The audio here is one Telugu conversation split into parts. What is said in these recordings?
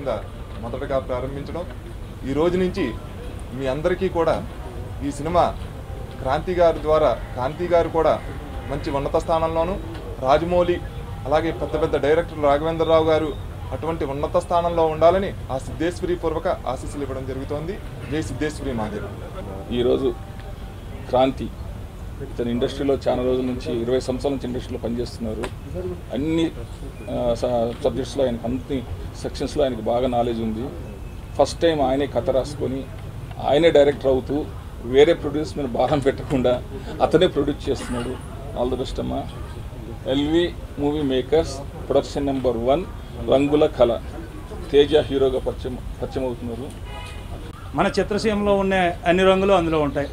కింద మొదటగా ప్రారంభించడం ఈ రోజు నుంచి మీ అందరికీ కూడా ఈ సినిమా క్రాంతి గారి ద్వారా కాంతి గారు కూడా మంచి ఉన్నత స్థానంలోను రాజమౌళి అలాగే పెద్ద పెద్ద డైరెక్టర్ రాఘవేంద్రరావు గారు అటువంటి ఉన్నత స్థానంలో ఉండాలని ఆ సిద్ధేశ్వరి పూర్వక ఆశీస్సులు ఇవ్వడం జరుగుతోంది జై సిద్ధేశ్వరి మాదేవి ఈరోజు క్రాంతి ఇతను ఇండస్ట్రీలో చాలా రోజుల నుంచి ఇరవై సంవత్సరాల నుంచి ఇండస్ట్రీలో పనిచేస్తున్నారు అన్ని సబ్జెక్ట్స్లో ఆయనకు అన్ని సెక్షన్స్లో ఆయనకు బాగా నాలెడ్జ్ ఉంది ఫస్ట్ టైం ఆయనే కథ రాసుకొని ఆయనే డైరెక్టర్ అవుతూ వేరే ప్రొడ్యూస్ మీద భారం పెట్టకుండా అతనే ప్రొడ్యూస్ చేస్తున్నాడు ఆల్ ది బెస్ట్ అమ్మా L V movie makers production number one రంగుల కళ తేజ హీరోగా పరిచయం పరిచయం అవుతున్నారు మన చిత్రసీమలో ఉన్న అన్ని రంగులు అందులో ఉంటాయి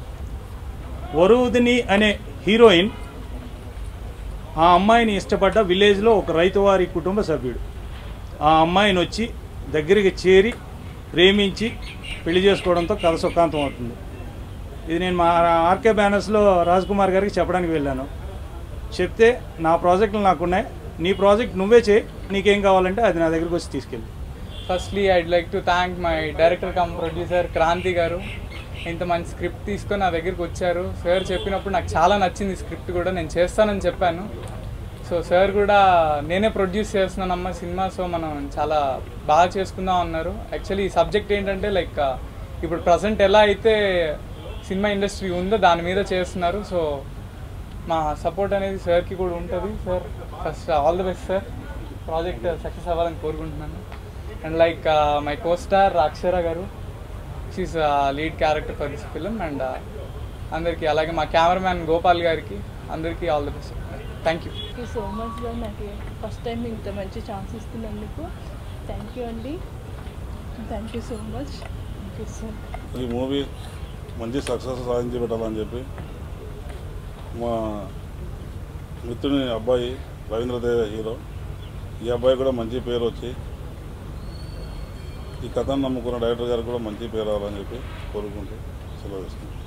వరుదిని అనే హీరోయిన్ ఆ అమ్మాయిని ఇష్టపడ్డ విలేజ్లో ఒక రైతువారి కుటుంబ సభ్యుడు ఆ అమ్మాయిని వచ్చి దగ్గరికి చేరి ప్రేమించి పెళ్లి చేసుకోవడంతో కథ సుఖాంతం అవుతుంది ఇది నేను మా ఆర్కే బ్యానర్స్లో రాజ్ కుమార్ గారికి చెప్పడానికి వెళ్ళాను చెప్తే నా ప్రాజెక్టులు నాకున్నాయి నీ ప్రాజెక్ట్ నువ్వే చేయి నీకేం కావాలంటే అది నా దగ్గరికి వచ్చి తీసుకెళ్ళి firstly I'd like to thank my director cum producer Kranti గారు ఇంత మంచి స్క్రిప్ట్ తీసుకొని నా దగ్గరికి వచ్చారు సార్ చెప్పినప్పుడు నాకు చాలా నచ్చింది స్క్రిప్ట్ కూడా నేను చేస్తానని చెప్పాను సో సార్ కూడా నేనే ప్రొడ్యూస్ చేస్తున్నానమ్మా సినిమా సో మనం చాలా బాగా చేసుకుందాం అన్నారు యాక్చువల్లీ ఈ సబ్జెక్ట్ ఏంటంటే లైక్ ఇప్పుడు ప్రజెంట్ ఎలా అయితే సినిమా ఇండస్ట్రీ ఉందో దాని మీద చేస్తున్నారు సో మా సపోర్ట్ అనేది సార్కి కూడా ఉంటుంది sir first all the best sir project success అవ్వాలని కోరుకుంటున్నాను and like my co star Akshara గారు she's lead character for this film and అందరికీ అలాగే మా కెమెరామ్యాన్ గోపాల్ గారికి అందరికీ all the best thank you thank you so much sir నాకు ఫస్ట్ టైం ఇంత మంచి ఛాన్స్ ఇస్తున్నందుకు థ్యాంక్ యూ అండి thank you so much thank you sir ఈ మూవీ మంచి సక్సెస్ సాధించి పెట్టాలని చెప్పి మా మిత్రుని అబ్బాయి రవీంద్రదేవ హీరో ఈ అబ్బాయి కూడా మంచి పేరు వచ్చి ఈ కథను నమ్ముకున్న డైరెక్టర్ గారికి కూడా మంచి పేరు రావాలని చెప్పి కోరుకుంటూ సెలవు ఇస్తున్నాను